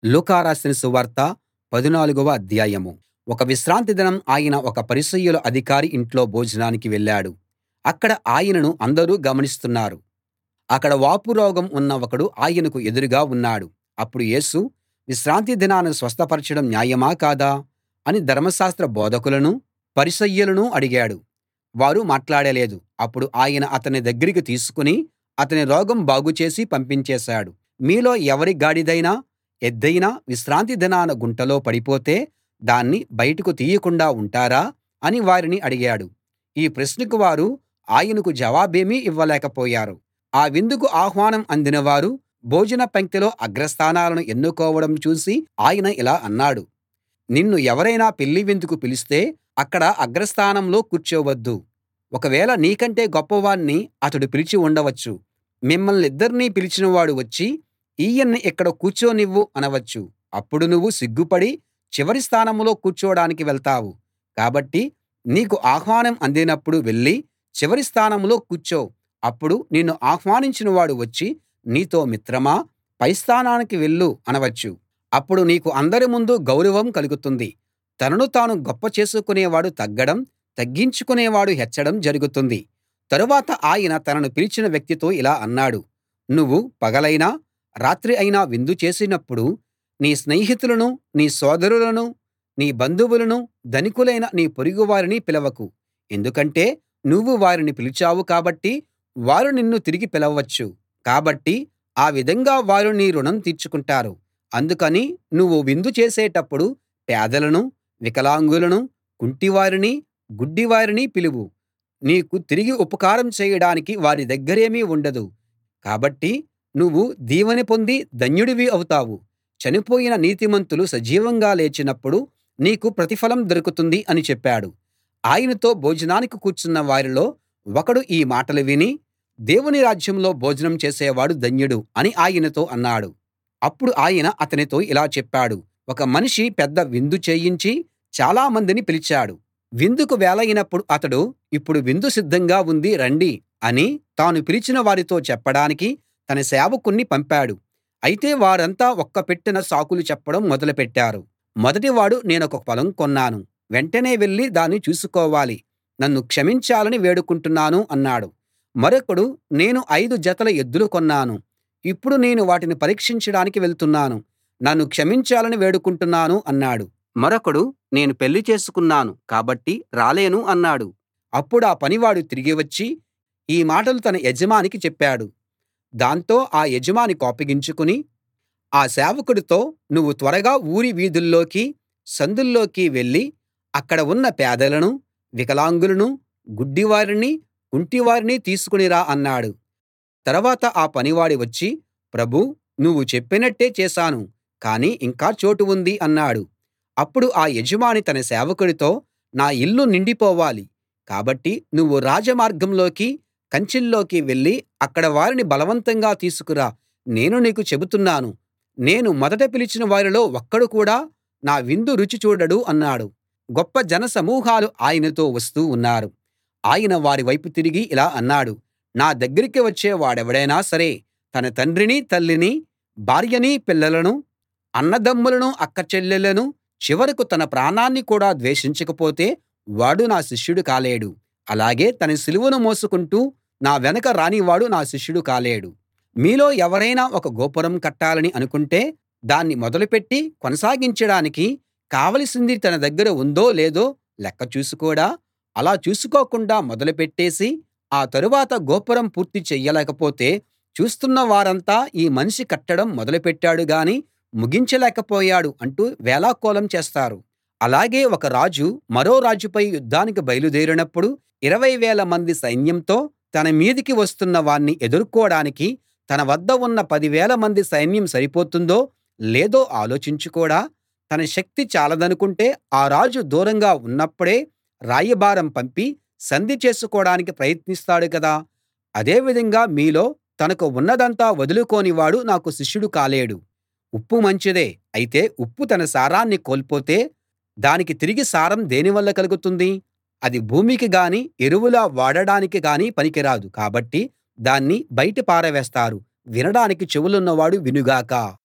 లూకా రాసిన సువార్త పదునాలుగవ అధ్యాయం ఒక విశ్రాంతి దినం ఆయన ఒక పరిసయ్యుల అధికారి ఇంట్లో భోజనానికి వెళ్ళాడు అక్కడ ఆయనను అందరూ గమనిస్తున్నారు అక్కడ వాపు రోగం ఉన్న ఒకడు ఆయనకు ఎదురుగా ఉన్నాడు అప్పుడు యేసు విశ్రాంతి దినాన స్వస్థపరచడం న్యాయమా కాదా అని ధర్మశాస్త్ర బోధకులనూ పరిసయ్యులనూ అడిగాడు వారు మాట్లాడలేదు అప్పుడు ఆయన అతని దగ్గరికి తీసుకుని అతని రోగం బాగుచేసి పంపించేశాడు మీలో ఎవరి గాడిదైనా ఎద్దైనా విశ్రాంతి దినాన గుంటలో పడిపోతే దాన్ని బయటకు తీయకుండా ఉంటారా అని వారిని అడిగాడు ఈ ప్రశ్నకు వారు ఆయనకు జవాబేమీ ఇవ్వలేకపోయారు ఆ విందుకు ఆహ్వానం అందిన వారు భోజన పంక్తిలో అగ్రస్థానాలను ఎన్నుకోవడం చూసి ఆయన ఇలా అన్నాడు నిన్ను ఎవరైనా పెళ్లి విందుకు పిలిస్తే అక్కడ అగ్రస్థానంలో కూర్చోవద్దు ఒకవేళ నీకంటే గొప్పవాణ్ణి అతడు పిలిచి ఉండవచ్చు మిమ్మల్నిద్దరినీ పిలిచినవాడు వచ్చి ఈయన్ని ఇక్కడ కూర్చోనివ్వు అనవచ్చు అప్పుడు నువ్వు సిగ్గుపడి చివరి స్థానంలో కూర్చోడానికి వెళ్తావు కాబట్టి నీకు ఆహ్వానం అందినప్పుడు వెళ్ళి చివరి స్థానంలో కూర్చో అప్పుడు నిన్ను ఆహ్వానించిన వాడు వచ్చి నీతో మిత్రమా పై స్థానానికి వెళ్ళు అనవచ్చు అప్పుడు నీకు అందరి ముందు గౌరవం కలుగుతుంది తనను తాను గొప్ప చేసుకునేవాడు తగ్గడం తగ్గించుకునేవాడు హెచ్చడం జరుగుతుంది తరువాత ఆయన తనను పిలిచిన వ్యక్తితో ఇలా అన్నాడు నువ్వు పగలైనా రాత్రి అయినా విందు చేసినప్పుడు నీ స్నేహితులను నీ సోదరులను నీ బంధువులను ధనికులైన నీ పొరుగువారిని పిలవకు ఎందుకంటే నువ్వు వారిని పిలిచావు కాబట్టి వారు నిన్ను తిరిగి పిలవచ్చు కాబట్టి ఆ విధంగా వారు నీ రుణం తీర్చుకుంటారు అందుకని నువ్వు విందు చేసేటప్పుడు పేదలను వికలాంగులను కుంటివారిని గుడ్డివారిని పిలువు నీకు తిరిగి ఉపకారం చేయడానికి వారి దగ్గరేమీ ఉండదు కాబట్టి నువ్వు దీవెన పొంది ధన్యుడివి అవుతావు చనిపోయిన నీతిమంతులు సజీవంగా లేచినప్పుడు నీకు ప్రతిఫలం దొరుకుతుంది అని చెప్పాడు ఆయనతో భోజనానికి కూర్చున్న వారిలో ఒకడు ఈ మాటలు విని దేవుని రాజ్యంలో భోజనం చేసేవాడు ధన్యుడు అని ఆయనతో అన్నాడు అప్పుడు ఆయన అతనితో ఇలా చెప్పాడు ఒక మనిషి పెద్ద విందు చేయించి చాలా మందిని పిలిచాడు విందుకు వేళయినప్పుడు అతడు ఇప్పుడు విందు సిద్ధంగా ఉంది రండి అని తాను పిలిచిన వారితో చెప్పడానికి తన సేవకుణ్ణి పంపాడు అయితే వారంతా ఒక్కపెట్టున సాకులు చెప్పడం మొదలుపెట్టారు మొదటివాడు నేనొక పొలం కొన్నాను వెంటనే వెళ్లి దాన్ని చూసుకోవాలి నన్ను క్షమించాలని వేడుకుంటున్నాను అన్నాడు మరొకడు నేను ఐదు జతల ఎద్దులు కొన్నాను ఇప్పుడు నేను వాటిని పరీక్షించడానికి వెళ్తున్నాను నన్ను క్షమించాలని వేడుకుంటున్నాను అన్నాడు మరొకడు నేను పెళ్లి చేసుకున్నాను కాబట్టి రాలేను అన్నాడు అప్పుడా పనివాడు తిరిగి వచ్చి ఈ మాటలు తన యజమానికి చెప్పాడు దాంతో ఆ యజమాని కోపగించుకుని ఆ సేవకుడితో నువ్వు త్వరగా ఊరి వీధుల్లోకి సందుల్లోకి వెళ్ళి అక్కడ ఉన్న పేదలను వికలాంగులను గుడ్డివారిని కుంటివారిని తీసుకుని రా అన్నాడు తర్వాత ఆ పనివాడు వచ్చి ప్రభూ నువ్వు చెప్పినట్టే చేశాను కానీ ఇంకా చోటు ఉంది అన్నాడు అప్పుడు ఆ యజమాని తన సేవకుడితో నా ఇల్లు నిండిపోవాలి కాబట్టి నువ్వు రాజమార్గంలోకి కంచెల్లోకి వెళ్ళి అక్కడ వారిని బలవంతంగా తీసుకురా నేను నీకు చెబుతున్నాను నేను మొదట పిలిచిన వారిలో ఒక్కడు కూడా నా విందు రుచి చూడడు అన్నాడు గొప్ప జనసమూహాలు ఆయనతో వస్తూ ఉన్నారు ఆయన వారి వైపు తిరిగి ఇలా అన్నాడు నా దగ్గరికి వచ్చే వాడెవడైనా సరే తన తండ్రిని తల్లిని భార్యని పిల్లలను అన్నదమ్ములను అక్కచెల్లెళ్ళను చివరకు తన ప్రాణాన్ని కూడా ద్వేషించకపోతే వాడు నా శిష్యుడు కాలేడు అలాగే తన సిలువను మోసుకుంటూ నా వెనక రానివాడు నా శిష్యుడు కాలేడు మీలో ఎవరైనా ఒక గోపురం కట్టాలని అనుకుంటే దాన్ని మొదలుపెట్టి కొనసాగించడానికి కావలసింది తన దగ్గర ఉందో లేదో లెక్క చూసుకోడా అలా చూసుకోకుండా మొదలుపెట్టేసి ఆ తరువాత గోపురం పూర్తి చెయ్యలేకపోతే చూస్తున్న వారంతా ఈ మనిషి కట్టడం మొదలుపెట్టాడు గాని ముగించలేకపోయాడు అంటూ వేళాకోళం చేస్తారు అలాగే ఒక రాజు మరో రాజుపై యుద్ధానికి బయలుదేరినప్పుడు ఇరవై వేల మంది సైన్యంతో తన మీదికి వస్తున్న వాణ్ణి ఎదుర్కోడానికి తన వద్ద ఉన్న పదివేల మంది సైన్యం సరిపోతుందో లేదో ఆలోచించుకోడా తన శక్తి చాలదనుకుంటే ఆ రాజు దూరంగా ఉన్నప్పుడే రాయబారం పంపి సంధి చేసుకోడానికి ప్రయత్నిస్తాడు కదా అదే విధంగా మీలో తనకు ఉన్నదంతా వదులుకోనివాడు నాకు శిష్యుడు కాలేడు ఉప్పు మంచిదే అయితే ఉప్పు తన సారాన్ని కోల్పోతే దానికి తిరిగి సారం దేనివల్ల కలుగుతుంది అది భూమికి గాని ఎరువులా వాడడానికి గాని పనికిరాదు కాబట్టి దాన్ని బయట పారవేస్తారు వినడానికి చెవులున్నవాడు వినుగాక